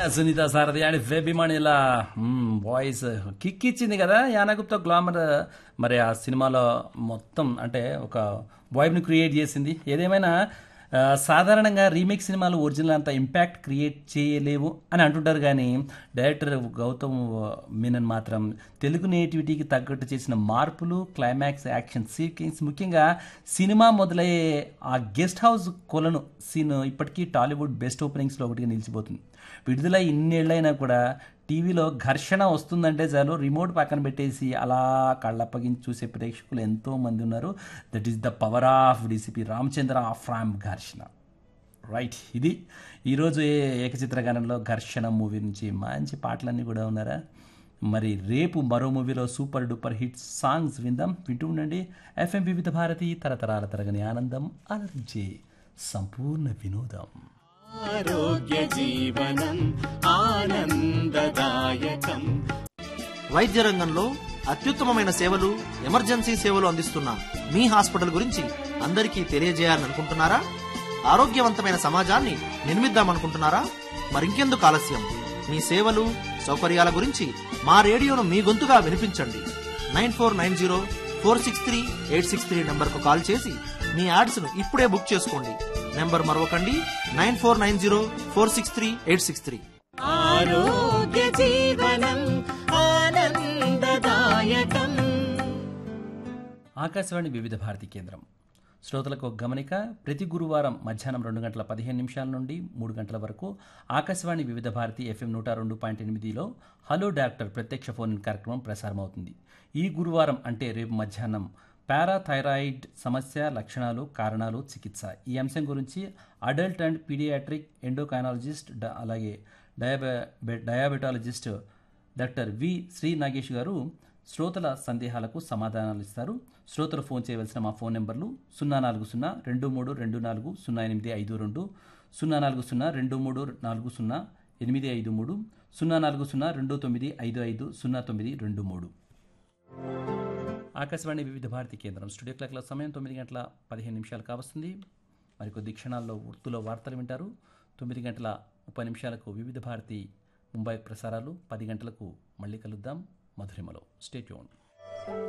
Sunitha Sarathi and వేబిమణిల voice kick ఇచ్చింది కదా యానాగుప్తా గ్లామర్ మరి ఆ సినిమాలో మొత్తం అంటే ఒక వైబ్ని క్రియేట్ చేసింది ఏదేమైనా ఆ, సాధారణంగా రీమేక్ సినిమాలు ఒరిజినల్ అంత ఇంపాక్ట్ క్రియేట్ చేయలేవు అని అంటుంటారు కానీ డైరెక్టర్ గౌతమ్ మీనన్ మాత్రం తెలుగు నేటివిటీకి తగ్గట్టు చేసిన మార్పులు క్లైమాక్స్ యాక్షన్ సీక్వెన్స్ ముఖ్యంగా సినిమా మొదలయ్యే ఆ గెస్ట్ హౌస్ కొలను సీన్ ఇప్పటికీ టాలీవుడ్ బెస్ట్ ఓపెనింగ్స్లో ఒకటిగా నిలిచిపోతుంది విడుదల ఇన్నేళ్ళైనా కూడా టీవీలో ఘర్షణ వస్తుందంటే చాలు రిమోట్ పక్కన పెట్టేసి అలా కళ్ళప్పగించి చూసే ప్రేక్షకులు ఎంతో మంది ఉన్నారు that is the power of DCP Ramachandra from Gharshana right ఇది ఈరోజు ఏ ఏకచిత్రగానంలో ఘర్షణ మూవీ నుంచి మంచి పాటలన్నీ కూడా ఉన్నారా మరి రేపు మరో మూవీలో సూపర్ డూపర్ హిట్ సాంగ్స్ విందాం వింటూ ఉండండి ఎఫ్ఎం వివిధ భారతి తరతరాల తరగని ఆనందం అలర్జే సంపూర్ణ వినోదం ఆరోగ్య జీవనం ఆనందదాయకం వైద్య రంగంలో అత్యుత్తమమైన సేవలు ఎమర్జెన్సీ సేవలు అందిస్తున్న మీ హాస్పిటల్ గురించి అందరికీ తెలియజేయాలని అనుకుంటున్నారా ఆరోగ్యవంతమైన సమాజాన్ని నిర్మిద్దామనుకుంటున్నారా మరింకెందుకు ఆలస్యం మీ సేవలు సౌకర్యాల గురించి మా రేడియోను మీ గొంతుగా వినిపించండి nine four nine zero four six three eight six three నెంబర్కు కాల్ చేసి మీ యాడ్స్ను ఇప్పుడే బుక్ చేసుకోండి నెంబర్ మరొకండి nine four nine zero four six three eight six three ఆరోగ్య జీవనం ఆనందదాయకం ఆకాశవాణి వివిధ భారతి కేంద్రం శ్రోతలకు ఒక గమనిక ప్రతి గురువారం మధ్యాహ్నం రెండు గంటల పదిహేను నిమిషాల నుండి మూడు గంటల వరకు ఆకాశవాణి వివిధ భారతి ఎఫ్ఎం నూట రెండు పాయింట్ ఎనిమిదిలో హలో డాక్టర్ ప్రత్యక్ష ఫోన్ ఇన్ కార్యక్రమం ప్రసారమవుతుంది ఈ గురువారం అంటే రేపు మధ్యాహ్నం పారాథైరాయిడ్ సమస్య లక్షణాలు కారణాలు చికిత్స ఈ అంశం గురించి అడల్ట్ అండ్ పీడియాట్రిక్ ఎండోకైనాలజిస్ట్ డ- అలాగే డయాబె diabetologist doctor V Sri Nagesh గారు శ్రోతల సందేహాలకు సమాధానాలు ఇస్తారు శ్రోతలు ఫోన్ చేయవలసిన మా ఫోన్ నెంబర్లు సున్నా నాలుగు సున్నా రెండు మూడు రెండు నాలుగు సున్నా ఎనిమిది ఐదు రెండు సున్నా నాలుగు సున్నా రెండు మూడు నాలుగు సున్నా ఎనిమిది ఐదు మూడు సున్నా నాలుగు సున్నా రెండు తొమ్మిది ఐదు ఐదు సున్నా తొమ్మిది రెండు మూడు ఆకాశవాణి వివిధ భారతి కేంద్రం స్టూడియో క్లాక్ల సమయం తొమ్మిది గంటల పదిహేను నిమిషాలు కావస్తుంది మరికొద్ది క్షణాల్లో ఉర్తులో వార్తలు వింటారు తొమ్మిది గంటల ముప్పై నిమిషాలకు వివిధ భారతి ముంబై ప్రసారాలు పది గంటలకు మళ్ళీ కలుద్దాం మధురిమలో స్టేట్యూన్